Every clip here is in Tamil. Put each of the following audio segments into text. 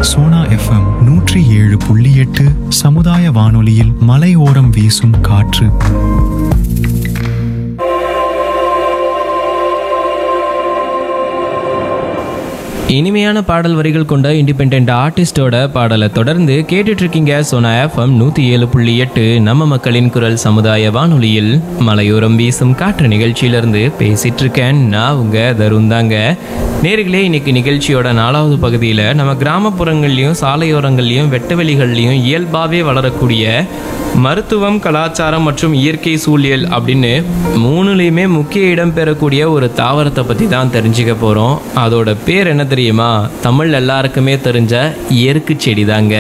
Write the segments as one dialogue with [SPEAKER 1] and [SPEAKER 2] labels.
[SPEAKER 1] சோனா எஃப்எம் நூற்றி ஏழு புள்ளி எட்டு சமுதாய வானொலியில் மலையோரம் வீசும் காற்று
[SPEAKER 2] இனிமையான பாடல் வரிகள் கொண்ட இண்டிபெண்ட் ஆர்டிஸ்டோட பாடலை தொடர்ந்து கேட்டுட்டு இருக்கீங்க சோனா எஃப்எம் நூத்தி ஏழு புள்ளி எட்டு நம்ம மக்களின் குரல் சமுதாய வானொலியில் மலையோரம் வீசும் காற்று நிகழ்ச்சியிலிருந்து பேசிட்டு இருக்கேன் நான் உங்க தருண் தாங்க நேர்களே இன்னைக்கு நிகழ்ச்சியோட நாலாவது பகுதியில் நம்ம கிராமப்புறங்கள்லையும் சாலையோரங்கள்லையும் வெட்டவெளிகள்லையும் இயல்பாகவே வளரக்கூடிய மருத்துவம் கலாச்சாரம் மற்றும் இயற்கை சூழியல் அப்படின்னு மூணுலேயுமே முக்கிய இடம் பெறக்கூடிய ஒரு தாவரத்தை பற்றி தான் தெரிஞ்சுக்க போகிறோம் அதோட பேர் என்ன தெரியுமா தமிழ் எல்லாருக்குமே தெரிஞ்ச எருக்கு செடி தாங்க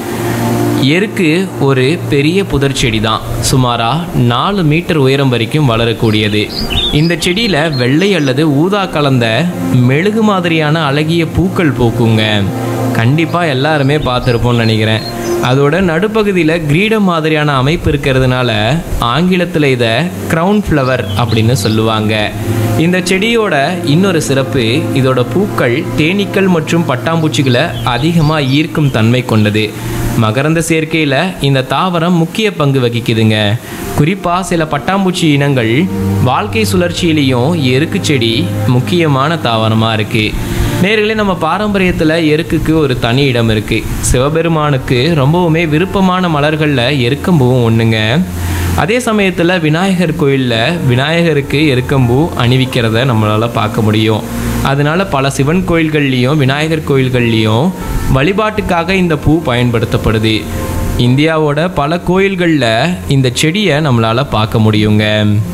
[SPEAKER 2] எருக்கு ஒரு பெரிய புதர் செடி தான் சுமாரா நாலு மீட்டர் உயரம் வரைக்கும் வளரக்கூடியது இந்த செடியில் வெள்ளை அல்லது ஊதா கலந்த மெழுகு மாதிரியான அழகிய பூக்கள் பூக்குங்க கண்டிப்பாக எல்லாருமே பார்த்துருப்போம்னு நினைக்கிறேன் அதோட நடுப்பகுதியில் கிரீடம் மாதிரியான அமைப்பு இருக்கிறதுனால ஆங்கிலத்தில் இதை க்ரௌன் ஃப்ளவர் அப்படின்னு சொல்லுவாங்க இந்த செடியோட இன்னொரு சிறப்பு இதோட பூக்கள் தேனீக்கள் மற்றும் பட்டாம்பூச்சிகளை அதிகமாக ஈர்க்கும் தன்மை கொண்டது மகரந்த சேர்க்கையில் இந்த தாவரம் முக்கிய பங்கு வகிக்குதுங்க குறிப்பாக சில பட்டாம்பூச்சி இனங்கள் வாழ்க்கை சுழற்சியிலையும் எருக்கு செடி முக்கியமான தாவரமாக இருக்குது நேர்களே நம்ம பாரம்பரியத்தில் எருக்குக்கு ஒரு தனி இடம் இருக்குது சிவபெருமானுக்கு ரொம்பவுமே விருப்பமான மலர்களில் எருக்கம்பூவும் ஒன்றுங்க அதே சமயத்தில் விநாயகர் கோயிலில் விநாயகருக்கு எருக்கம்பூ அணிவிக்கிறத நம்மளால் பார்க்க முடியும் அதனால பல சிவன் கோயில்கள்லேயும் விநாயகர் கோயில்கள்லேயும் வழிபாட்டுக்காக இந்த பூ பயன்படுத்தப்படுது இந்தியாவோட பல கோயில்களில் இந்த செடியை நம்மளால் பார்க்க முடியுங்க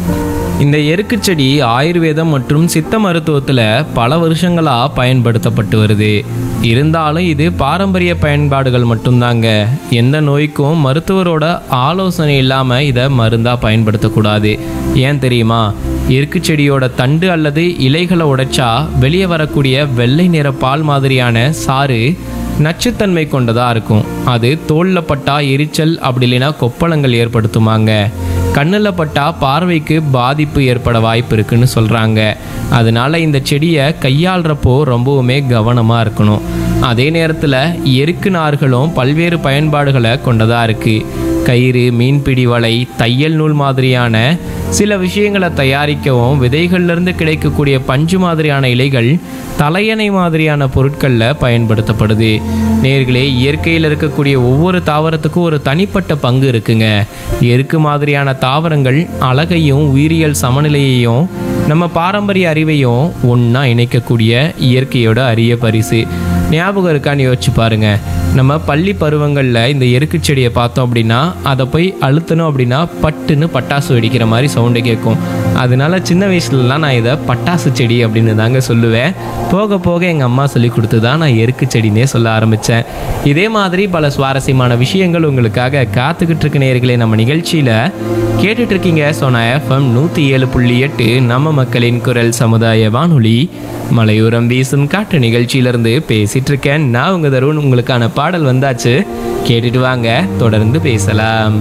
[SPEAKER 2] இந்த எருக்கு செடி ஆயுர்வேதம் மற்றும் சித்த மருத்துவத்தில் பல வருஷங்களாக பயன்படுத்தப்பட்டு வருது இருந்தாலும் இது பாரம்பரிய பயன்பாடுகள் மட்டும்தாங்க எந்த நோய்க்கும் மருத்துவரோட ஆலோசனை இல்லாமல் இதை மருந்தாக பயன்படுத்தக்கூடாது ஏன் தெரியுமா எருக்கு செடியோட தண்டு அல்லது இலைகளை உடைச்சா வெளியே வரக்கூடிய வெள்ளை நிற பால் மாதிரியான சாறு நச்சுத்தன்மை கொண்டதாக இருக்கும் அது தோலில் பட்டா எரிச்சல் அப்படி இல்லைன்னா கொப்பளங்கள் ஏற்படுத்துமாங்க கண்ணில் பட்டா பார்வைக்கு பாதிப்பு ஏற்பட வாய்ப்பு இருக்குன்னு சொல்கிறாங்க அதனால இந்த செடியை கையாளுறப்போ ரொம்பவுமே கவனமாக இருக்கணும் அதே நேரத்தில் எருக்கு நார்களும் பல்வேறு பயன்பாடுகளை கொண்டதாக இருக்குது கயிறு மீன்பிடி வலை தையல் நூல் மாதிரியான சில விஷயங்களை தயாரிக்கவும் விதைகள்லேருந்து கிடைக்கக்கூடிய பஞ்சு மாதிரியான இலைகள் தலையணை மாதிரியான பொருட்களில் பயன்படுத்தப்படுது நேர்களே இயற்கையில் இருக்கக்கூடிய ஒவ்வொரு தாவரத்துக்கும் ஒரு தனிப்பட்ட பங்கு இருக்குங்க எருக்கு மாதிரியான தாவரங்கள் அழகையும் உயிரியல் சமநிலையையும் நம்ம பாரம்பரிய அறிவையும் ஒன்றா இணைக்கக்கூடிய இயற்கையோட அரிய பரிசு ஞாபகம் இருக்கான்னு யோசிச்சு பாருங்க நம்ம பள்ளி பருவங்களில் இந்த எருக்கு செடியை பார்த்தோம் அப்படின்னா அதை போய் அழுத்தணும் அப்படின்னா பட்டுன்னு பட்டாசு வெடிக்கிற மாதிரி சவுண்டு கேட்கும் அதனால சின்ன வயசுலலாம் நான் இதை பட்டாசு செடி அப்படின்னு தாங்க சொல்லுவேன் போக போக எங்கள் அம்மா சொல்லி கொடுத்து தான் நான் எருக்கு செடினே சொல்ல ஆரம்பித்தேன் இதே மாதிரி பல சுவாரஸ்யமான விஷயங்கள் உங்களுக்காக காத்துக்கிட்டு இருக்க நேர்களே நம்ம நிகழ்ச்சியில் கேட்டுட்டு இருக்கீங்க சோனா எஃப்எம் நூற்றி ஏழு புள்ளி எட்டு நம்ம மக்களின் குரல் சமுதாய வானொலி மலையோரம் வீசும் காட்டு நிகழ்ச்சியிலிருந்து பேசிட்டு இருக்கேன் நான் உங்க தருண் உங்களுக்கான பாடல் வந்தாச்சு கேட்டுட்டு வாங்க தொடர்ந்து பேசலாம்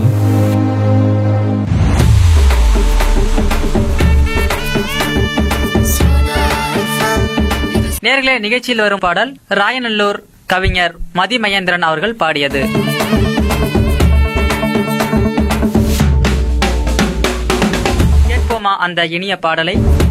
[SPEAKER 3] நேர்களே நிகழ்ச்சியில் வரும் பாடல் ராயநல்லூர் கவிஞர் மதி மகேந்திரன் அவர்கள் பாடியது கேட்போமா அந்த இனிய பாடலை